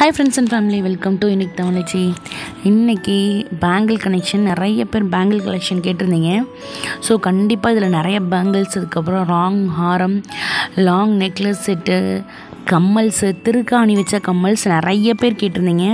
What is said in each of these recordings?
hi friends and family welcome to unique Tamizhachi இன்றைக்கி bangle connection நிறைய பேர் பேங்கிள் கலெக்ஷன் கேட்டிருந்தீங்க ஸோ கண்டிப்பாக இதில் நிறைய பேங்கிள்ஸ் அதுக்கப்புறம் ராங் ஹாரம் லாங் நெக்லஸ் செட்டு கம்மல்ஸு திருக்காணி வச்ச கம்மல்ஸ் நிறைய பேர் கேட்டிருந்தீங்க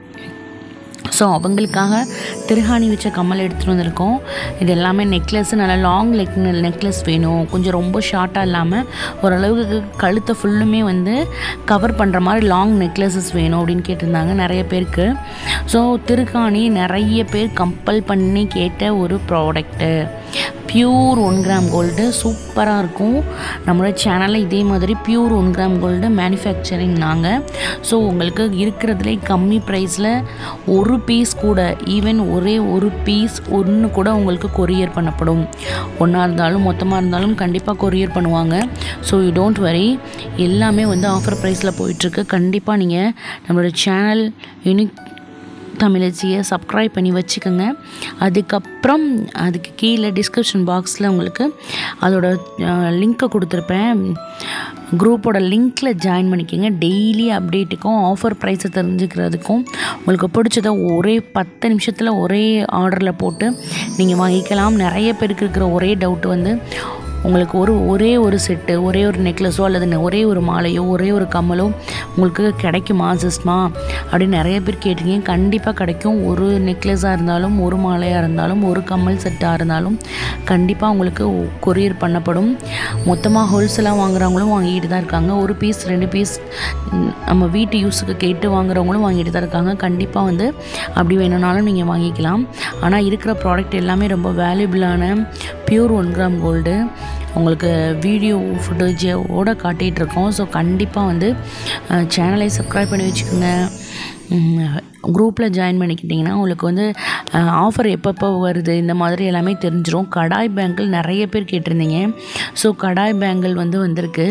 ஸோ அவங்களுக்காக திருகாணி வச்ச கம்மல் எடுத்துகிட்டு வந்திருக்கோம் இது எல்லாமே நெக்லஸ் நல்லா லாங் லெக் நெக்லஸ் வேணும் கொஞ்சம் ரொம்ப ஷார்ட்டாக இல்லாமல் ஓரளவுக்கு கழுத்தை ஃபுல்லுமே வந்து கவர் பண்ணுற மாதிரி லாங் நெக்லஸஸ் வேணும் அப்படின்னு கேட்டிருந்தாங்க நிறைய பேருக்கு ஸோ திருகாணி நிறைய பேர் கம்பல் பண்ணி கேட்ட ஒரு product pure one gram gold சூப்பராக இருக்கும் நம்மளோட சேனலில் இதே மாதிரி pure one gram gold manufacturing நாங்கள் ஸோ உங்களுக்கு இருக்கிறதுலே கம்மி ப்ரைஸில் ஒரு பீஸ் கூட ஈவன் ஒரே ஒரு பீஸ் ஒன்று கூட உங்களுக்கு கொரியர் பண்ணப்படும் ஒன்றா இருந்தாலும் மொத்தமாக இருந்தாலும் கண்டிப்பாக கொரியர் பண்ணுவாங்க ஸோ யூ டோன்ட் வரி எல்லாமே வந்து ஆஃபர் ப்ரைஸில் போயிட்டுருக்கு கண்டிப்பாக நீங்கள் நம்மளோட சேனல் யூனிக் தமிழச்சியை சப்ஸ்கிரைப் பண்ணி வச்சுக்கோங்க அதுக்கப்புறம் அதுக்கு கீழே டிஸ்கிரிப்ஷன் பாக்ஸில் உங்களுக்கு அதோட லிங்க்கை கொடுத்துருப்பேன் குரூப்போட லிங்க்கில் ஜாயின் பண்ணிக்கோங்க டெய்லி அப்டேட்டுக்கும் ஆஃபர் ப்ரைஸை தெரிஞ்சுக்கிறதுக்கும் உங்களுக்கு பிடிச்சத ஒரே பத்து நிமிஷத்தில் ஒரே ஆர்டரில் போட்டு நீங்கள் வாங்கிக்கலாம் நிறைய பேருக்கு இருக்கிற ஒரே டவுட் வந்து உங்களுக்கு ஒரு ஒரே ஒரு செட்டு ஒரே ஒரு நெக்லஸோ அல்லது ஒரே ஒரு மாலையோ ஒரே ஒரு கம்மலோ உங்களுக்கு கிடைக்குமா சிஸ்மா அப்படின்னு நிறைய பேர் கேட்டிங்க கண்டிப்பாக கிடைக்கும் ஒரு நெக்லஸாக இருந்தாலும் ஒரு மாலையாக இருந்தாலும் ஒரு கம்மல் செட்டாக இருந்தாலும் கண்டிப்பாக உங்களுக்கு கொரியர் பண்ணப்படும் மொத்தமாக ஹோல்சேலாக வாங்குறவங்களும் வாங்கிட்டு தான் இருக்காங்க ஒரு பீஸ் ரெண்டு பீஸ் நம்ம வீட்டு யூஸுக்கு கேட்டு வாங்குறவங்களும் வாங்கிட்டு தான் இருக்காங்க கண்டிப்பாக வந்து அப்படி வேணும்னாலும் நீங்கள் வாங்கிக்கலாம் ஆனால் இருக்கிற ப்ராடக்ட் எல்லாமே ரொம்ப வேல்யூபிளான பியூர் ஒன் கிராம் கோல்டு உங்களுக்கு வீடியோ ஃபுட்டேஜோடு காட்டிகிட்ருக்கோம் ஸோ கண்டிப்பாக வந்து சேனலை சப்ஸ்கிரைப் பண்ணி வச்சுக்கோங்க குரூப்பில் ஜாயின் பண்ணிக்கிட்டிங்கன்னா உங்களுக்கு வந்து ஆஃபர் எப்பப்போ வருது இந்த மாதிரி எல்லாமே தெரிஞ்சிடும் கடாய் பேங்கிள் நிறைய பேர் கேட்டிருந்தீங்க ஸோ கடாய் பேங்கிள் வந்து வந்திருக்கு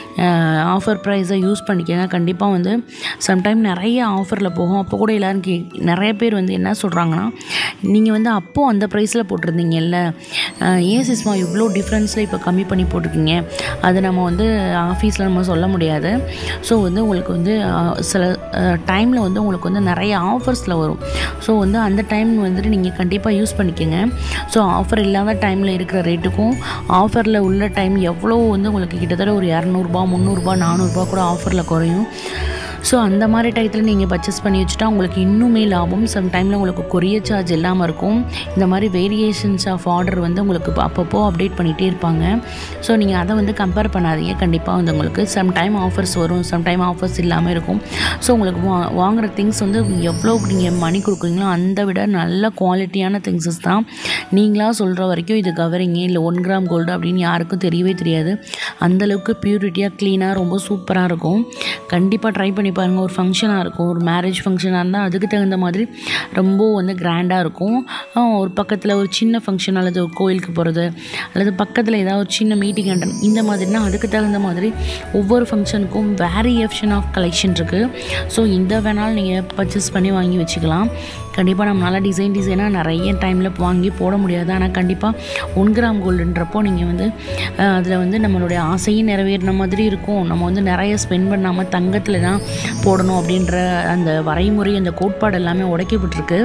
ஆஃபர் ப்ரைஸை யூஸ் பண்ணிக்கோங்க கண்டிப்பாக வந்து சம்டைம் நிறைய ஆஃபரில் போகும் அப்போ கூட எல்லோரும் கே நிறைய பேர் வந்து என்ன சொல்கிறாங்கன்னா நீங்கள் வந்து அப்போது அந்த ப்ரைஸில் போட்டிருந்தீங்கல்ல ஏன் சிஸ்மா இவ்வளோ டிஃப்ரென்ஸில் இப்போ கம்மி பண்ணி போட்டிருக்கீங்க அது நம்ம வந்து ஆஃபீஸில் நம்ம சொல்ல முடியாது ஸோ வந்து உங்களுக்கு வந்து சில டைமில் வந்து உங்களுக்கு வந்து நிறைய ஆஃபர்ஸில் வரும் ஸோ வந்து அந்த டைம் வந்துட்டு நீங்கள் கண்டிப்பாக யூஸ் பண்ணிக்கோங்க ஸோ ஆஃபர் இல்லாத டைமில் இருக்கிற ரேட்டுக்கும் ஆஃபரில் உள்ள டைம் எவ்வளோ வந்து உங்களுக்கு கிட்டத்தட்ட ஒரு இரநூறுபா முந்நூறுரூபா நானூறுரூபா கூட ஆஃபரில் குறையும் ஸோ அந்த மாதிரி டயத்தில் நீங்கள் பர்ச்சேஸ் பண்ணி வச்சுட்டா உங்களுக்கு இன்னுமே லாபம் சம் டைமில் உங்களுக்கு கொரியர் சார்ஜ் இல்லாமல் இருக்கும் இந்த மாதிரி வேரியேஷன்ஸ் ஆஃப் ஆர்டர் வந்து உங்களுக்கு அப்பப்போ அப்டேட் பண்ணிகிட்டே இருப்பாங்க ஸோ நீங்கள் அதை வந்து கம்பேர் பண்ணாதீங்க கண்டிப்பாக வந்து உங்களுக்கு சம் டைம் ஆஃபர்ஸ் வரும் சம் டைம் ஆஃபர்ஸ் இல்லாமல் இருக்கும் ஸோ உங்களுக்கு வா வாங்குகிற திங்ஸ் வந்து எவ்வளோ நீங்கள் மணி கொடுக்குறீங்களோ அந்த விட நல்ல குவாலிட்டியான திங்ஸஸ் தான் நீங்களாக சொல்கிற வரைக்கும் இது கவரிங்க இல்லை ஒன் கிராம் கோல்டு அப்படின்னு யாருக்கும் தெரியவே தெரியாது அந்தளவுக்கு ப்யூரிட்டியாக க்ளீனாக ரொம்ப சூப்பராக இருக்கும் கண்டிப்பாக ட்ரை பண்ணி பாருங்கள் ஒரு ஃபங்க்ஷனாக இருக்கும் ஒரு மேரேஜ் ஃபங்க்ஷனாக இருந்தால் அதுக்கு தகுந்த மாதிரி ரொம்ப வந்து கிராண்டாக இருக்கும் ஒரு பக்கத்தில் ஒரு சின்ன ஃபங்க்ஷன் அல்லது ஒரு கோயிலுக்கு போகிறது அல்லது பக்கத்தில் ஏதாவது ஒரு சின்ன மீட்டிங் அட்டன் இந்த மாதிரினா அதுக்கு தகுந்த மாதிரி ஒவ்வொரு ஃபங்க்ஷனுக்கும் வேரியேஷன் ஆஃப் கலெக்ஷன் இருக்குது ஸோ இந்த வேணாலும் நீங்கள் பர்ச்சேஸ் பண்ணி வாங்கி வச்சுக்கலாம் கண்டிப்பாக நம்மளால் டிசைன் டிசைனாக நிறைய டைமில் வாங்கி போட முடியாது ஆனால் கண்டிப்பாக ஒன் கிராம் கோல்டுன்றப்போ நீங்கள் வந்து அதில் வந்து நம்மளுடைய ஆசையும் நிறைவேறின மாதிரி இருக்கும் நம்ம வந்து நிறைய ஸ்பெண்ட் பண்ணாமல் தங்கத்தில் தான் போடணும் அப்படின்ற அந்த வரைமுறை அந்த கோட்பாடு எல்லாமே உடைக்கப்பட்டிருக்கு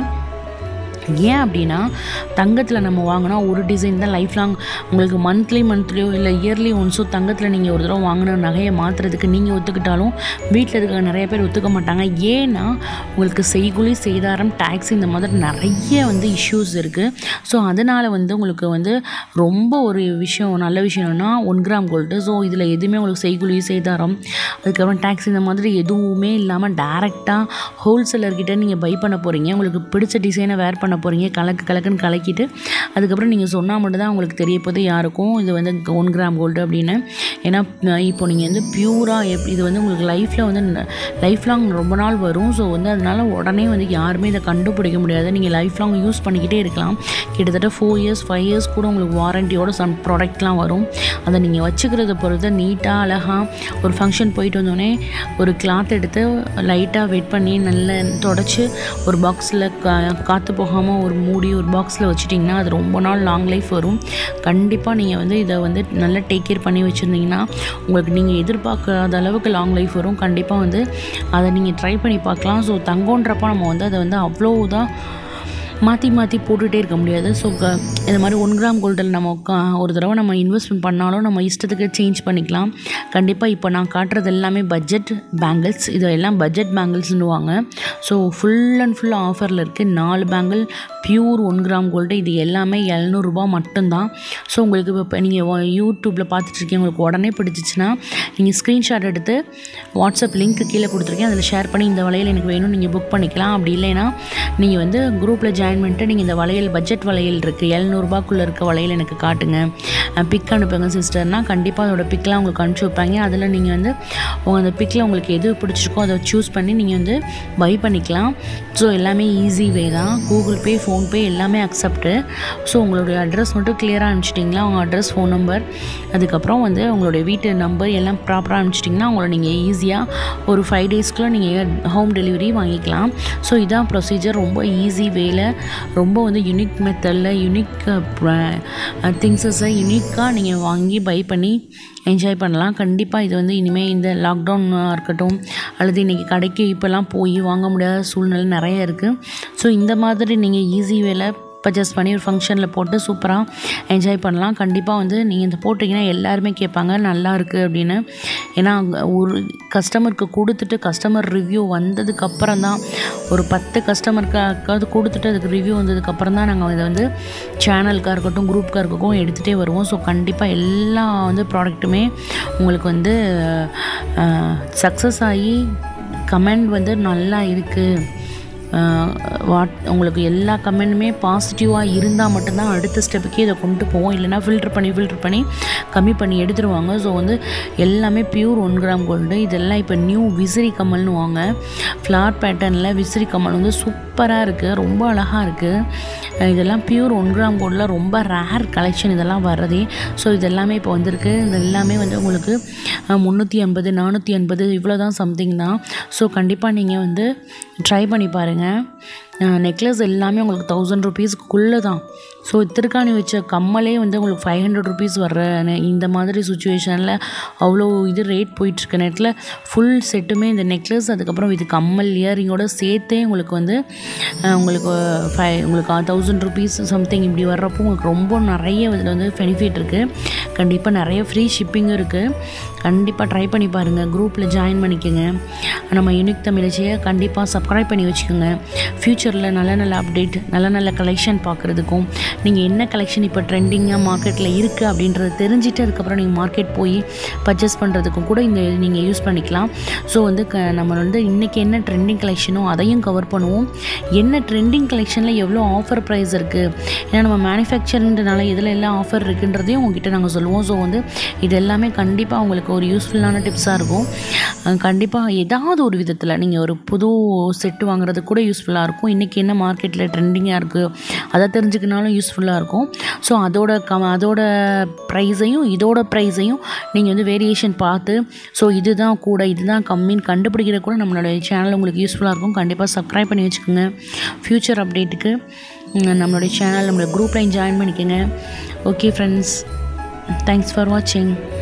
ஏன் அப்படின்னா தங்கத்தில் நம்ம வாங்கினா ஒரு டிசைன் தான் லைஃப் லாங் உங்களுக்கு மந்த்லி மந்த்லியோ இல்லை இயர்லி ஒன்ஸோ தங்கத்தில் நீங்கள் ஒரு தடவை வாங்கின நகையை மாற்றுறதுக்கு நீங்கள் ஒத்துக்கிட்டாலும் வீட்டில் இருக்க நிறைய பேர் ஒத்துக்க மாட்டாங்க ஏன்னா உங்களுக்கு செய்குலி செய்தாரம் டேக்ஸ் இந்த மாதிரி நிறைய வந்து இஷ்யூஸ் இருக்குது ஸோ அதனால் வந்து உங்களுக்கு வந்து ரொம்ப ஒரு விஷயம் நல்ல விஷயம்னா ஒன் கிராம் கோல்டு ஸோ இதில் எதுவுமே உங்களுக்கு செய்குலி செய்தாரம் அதுக்கப்புறம் டேக்ஸ் இந்த மாதிரி எதுவுமே இல்லாமல் டேரெக்டாக ஹோல்சேலர்கிட்ட நீங்கள் பை பண்ண போகிறீங்க உங்களுக்கு பிடிச்ச டிசைனை வேர் பண்ண போகிறீங்க கலக்கு கலக்குன்னு கலக்கிட்டு அதுக்கப்புறம் நீங்கள் சொன்னால் மட்டும்தான் உங்களுக்கு தெரிய போது யாருக்கும் இது வந்து ஒன் கிராம் கோல்டு அப்படின்னு ஏன்னா இப்போ நீங்கள் வந்து பியூராக எப் இது வந்து உங்களுக்கு லைஃப்பில் வந்து லைஃப் லாங் ரொம்ப நாள் வரும் ஸோ வந்து அதனால் உடனே வந்து யாருமே இதை கண்டுபிடிக்க முடியாது நீங்கள் லைஃப் லாங் யூஸ் பண்ணிக்கிட்டே இருக்கலாம் கிட்டத்தட்ட ஃபோர் இயர்ஸ் ஃபைவ் இயர்ஸ் கூட உங்களுக்கு வாரண்டியோட சம் ப்ராடக்ட்லாம் வரும் அதை நீங்கள் வச்சுக்கிறத பொறுத்து நீட்டாக அழகாக ஒரு ஃபங்க்ஷன் போயிட்டு வந்தோடனே ஒரு கிளாத் எடுத்து லைட்டாக வெட் பண்ணி நல்லா தொடச்சி ஒரு பாக்ஸில் கா காற்று போகாமல் ஆகாமல் ஒரு மூடி ஒரு பாக்ஸில் வச்சுட்டிங்கன்னா அது ரொம்ப நாள் லாங் லைஃப் வரும் கண்டிப்பாக நீங்கள் வந்து இதை வந்து நல்லா டேக் கேர் பண்ணி வச்சுருந்தீங்கன்னா உங்களுக்கு நீங்கள் எதிர்பார்க்காத அளவுக்கு லாங் லைஃப் வரும் கண்டிப்பாக வந்து அதை நீங்கள் ட்ரை பண்ணி பார்க்கலாம் ஸோ தங்கன்றப்போ நம்ம வந்து அதை வந்து அவ்வளோதான் மாற்றி மாற்றி போட்டுகிட்டே இருக்க முடியாது ஸோ க இந்த மாதிரி ஒன் கிராம் கோல்டில் நம்ம க- ஒரு தடவை நம்ம இன்வெஸ்ட்மெண்ட் பண்ணாலும் நம்ம இஷ்டத்துக்கு சேஞ்ச் பண்ணிக்கலாம் கண்டிப்பாக இப்போ நான் காட்டுறது எல்லாமே பட்ஜெட் பேங்கிள்ஸ் இது எல்லாம் பட்ஜெட் பேங்கிள்ஸ்னுவாங்க ஸோ ஃபுல் அண்ட் ஃபுல் ஆஃபரில் இருக்குது நாலு bangle pure one gram gold இது எல்லாமே எழுநூறுபா மட்டும்தான் ஸோ உங்களுக்கு இப்போ நீங்கள் யூடியூப்பில் பார்த்துட்ருக்கீங்க உங்களுக்கு உடனே பிடிச்சிச்சின்னா நீங்கள் ஸ்க்ரீன்ஷாட் எடுத்து வாட்ஸ்அப் லிங்க் கீழே கொடுத்துருக்கேன் அதில் ஷேர் பண்ணி இந்த வளையல் எனக்கு வேணும் நீங்கள் புக் பண்ணிக்கலாம் அப்படி இல்லைன்னா நீங்கள் வந்து குரூப்பில் ஜாயின் பண்ணிட்டு நீங்கள் இந்த வளையல் பட்ஜெட் வளையல் இருக்குது எழுநூறுபாக்குள்ளே இருக்க வளையல் எனக்கு காட்டுங்க பிக் அனுப்புங்க சிஸ்டர்னால் கண்டிப்பாக அதோட பிக்லாம் உங்களுக்கு அனுப்பிச்சி வைப்பாங்க அதில் நீங்கள் வந்து உங்கள் அந்த பிக்கில் உங்களுக்கு எது பிடிச்சிருக்கோ அதை சூஸ் பண்ணி நீங்கள் வந்து பை பண்ணிக்கலாம் ஸோ எல்லாமே ஈஸி வே தான் கூகுள் பே ஃபோன்பே எல்லாமே அக்செப்ட்டு ஸோ உங்களுடைய அட்ரஸ் மட்டும் கிளியராக அனுப்பிச்சிட்டிங்களா உங்கள் அட்ரஸ் ஃபோன் நம்பர் அதுக்கப்புறம் வந்து உங்களுடைய வீட்டு நம்பர் எல்லாம் ப்ராப்பராக அனுப்பிச்சிட்டிங்கன்னா உங்களை நீங்கள் ஈஸியாக ஒரு ஃபைவ் டேஸ்க்குள்ளே நீங்கள் ஹோம் டெலிவரி வாங்கிக்கலாம் ஸோ இதான் ப்ரொசீஜர் ரொம்ப ஈஸி வேல ரொம்ப வந்து யூனிக் மெத்தடில் யூனிக் திங்ஸஸை யூனிக்காக நீங்கள் வாங்கி பை பண்ணி என்ஜாய் பண்ணலாம் கண்டிப்பாக இது வந்து இனிமேல் இந்த லாக்டவுனாக இருக்கட்டும் அல்லது இன்றைக்கி கடைக்கு இப்போல்லாம் போய் வாங்க முடியாத சூழ்நிலை நிறைய இருக்குது ஸோ இந்த மாதிரி நீங்கள் ஈஸி வேலை பர்ச்சேஸ் பண்ணி ஒரு ஃபங்க்ஷனில் போட்டு சூப்பராக என்ஜாய் பண்ணலாம் கண்டிப்பாக வந்து நீங்கள் இந்த போட்டிங்கன்னா எல்லாருமே கேட்பாங்க நல்லா இருக்குது அப்படின்னு ஏன்னா அங்க ஒரு கஸ்டமருக்கு கொடுத்துட்டு கஸ்டமர் ரிவ்யூ வந்ததுக்கப்புறம் தான் ஒரு பத்து கஸ்டமருக்காவது கொடுத்துட்டு அதுக்கு ரிவ்யூ வந்ததுக்கப்புறம் தான் நாங்கள் இதை வந்து சேனலுக்காக இருக்கட்டும் குரூப்புக்காக இருக்கட்டும் எடுத்துகிட்டே வருவோம் ஸோ கண்டிப்பாக எல்லா வந்து ப்ராடக்ட்டுமே உங்களுக்கு வந்து சக்ஸஸ் ஆகி கமெண்ட் வந்து நல்லா இருக்குது வாட் உங்களுக்கு எல்லா கமெண்ட்டுமே பாசிட்டிவாக இருந்தால் மட்டும்தான் அடுத்த ஸ்டெப்புக்கே இதை கொண்டு போவோம் இல்லைனா ஃபில்டர் பண்ணி ஃபில்டர் பண்ணி கம்மி பண்ணி எடுத்துருவாங்க ஸோ வந்து எல்லாமே பியூர் ஒன் கிராம் கோல்டு இதெல்லாம் இப்போ நியூ விசிறி கமல்னு வாங்க ஃப்ளார் பேட்டர்னில் விசிறி கமல் வந்து சூப்பராக இருக்குது ரொம்ப அழகாக இருக்குது இதெல்லாம் பியூர் ஒன் கிராம் கோல்டில் ரொம்ப ரேர் கலெக்ஷன் இதெல்லாம் வர்றதே ஸோ இதெல்லாமே இப்போ வந்திருக்கு இது எல்லாமே வந்து உங்களுக்கு முந்நூற்றி எண்பது நானூற்றி எண்பது இவ்வளோ தான் சம்திங் தான் ஸோ கண்டிப்பாக நீங்கள் வந்து ட்ரை பண்ணி பாருங்கள் நெக்லஸ் எல்லாமே உங்களுக்கு தௌசண்ட் ருபீஸ்க்குள்ளே தான் ஸோ திருக்காணி வச்ச கம்மலே வந்து உங்களுக்கு ஃபைவ் ஹண்ட்ரட் ருபீஸ் வர்ற நெ- இந்த மாதிரி சுச்சுவேஷனில் அவ்வளோ இது ரேட் போயிட்டுருக்கு நெட்டில் ஃபுல் செட்டுமே இந்த நெக்லஸ் அதுக்கப்புறம் இது கம்மல் இயரிங்கோட சேர்த்தே உங்களுக்கு வந்து அஹ், உங்களுக்கு ஃபைவ் உங்களுக்கு தௌசண்ட் ருபீஸ் சம்திங் இப்படி வர்றப்போ உங்களுக்கு ரொம்ப நிறைய இதில் வந்து பெனிஃபிட் இருக்குது கண்டிப்பாக நிறைய ஃப்ரீ ஷிப்பிங்கும் இருக்குது கண்டிப்பாக ட்ரை பண்ணி பாருங்கள் குரூப்பில் ஜாயின் பண்ணிக்கோங்க நம்ம யூனிக் தமிழச்சியை கண்டிப்பாக சப்ஸ்கிரைப் பண்ணி வச்சுக்கோங்க ஃப்யூச்சரில் நல்ல நல்ல அப்டேட் நல்ல நல்ல கலெக்ஷன் பார்க்குறதுக்கும் நீங்கள் என்ன கலெக்ஷன் இப்போ ட்ரெண்டிங்காக மார்க்கெட்டில் இருக்குது அப்படின்றத தெரிஞ்சுட்டு அதுக்கப்புறம் நீங்கள் மார்க்கெட் போய் பர்ச்சேஸ் பண்ணுறதுக்கும் கூட இந்த நீங்கள் யூஸ் பண்ணிக்கலாம் ஸோ வந்து க நம்ம வந்து இன்றைக்கி என்ன ட்ரெண்டிங் கலெக்ஷனோ அதையும் கவர் பண்ணுவோம் என்ன ட்ரெண்டிங் கலெக்ஷனில் எவ்வளோ ஆஃபர் ப்ரைஸ் இருக்குது ஏன்னா நம்ம மேனுஃபேக்சரிங்கிறனால இதில் எல்லாம் ஆஃபர் இருக்குன்றதையும் உங்ககிட்ட நாங்கள் சொல்லுவோம் ஸோ வந்து இது எல்லாமே கண்டிப்பாக உங்களுக்கு ஒரு யூஸ்ஃபுல்லான டிப்ஸாக இருக்கும் கண்டிப்பாக ஏதாவது ஒரு விதத்தில் நீங்கள் ஒரு புது செட்டு வாங்குறது கூட யூஸ்ஃபுல்லாக இருக்கும் இன்றைக்கி என்ன மார்க்கெட்டில் ட்ரெண்டிங்காக இருக்குது அதை தெரிஞ்சுக்கினாலும் யூஸ்ஃபுல்லாக இருக்கும் ஸோ அதோட க அதோட ப்ரைஸையும் இதோட ப்ரைஸையும் நீங்கள் வந்து வேரியேஷன் பார்த்து ஸோ இதுதான் கூட இதுதான் கம்மின்னு கண்டுபிடிக்கிற கூட நம்மளோட சேனல் உங்களுக்கு யூஸ்ஃபுல்லாக இருக்கும் கண்டிப்பாக சப்ஸ்கிரைப் பண்ணி வச்சுக்கோங்க ஃப்யூச்சர் அப்டேட்டுக்கு நம்மளுடைய சேனல் நம்மளோட குரூப்லையும் ஜாயின் பண்ணிக்கோங்க ஓகே ஃப்ரெண்ட்ஸ் தேங்க்ஸ் ஃபார் வாட்சிங்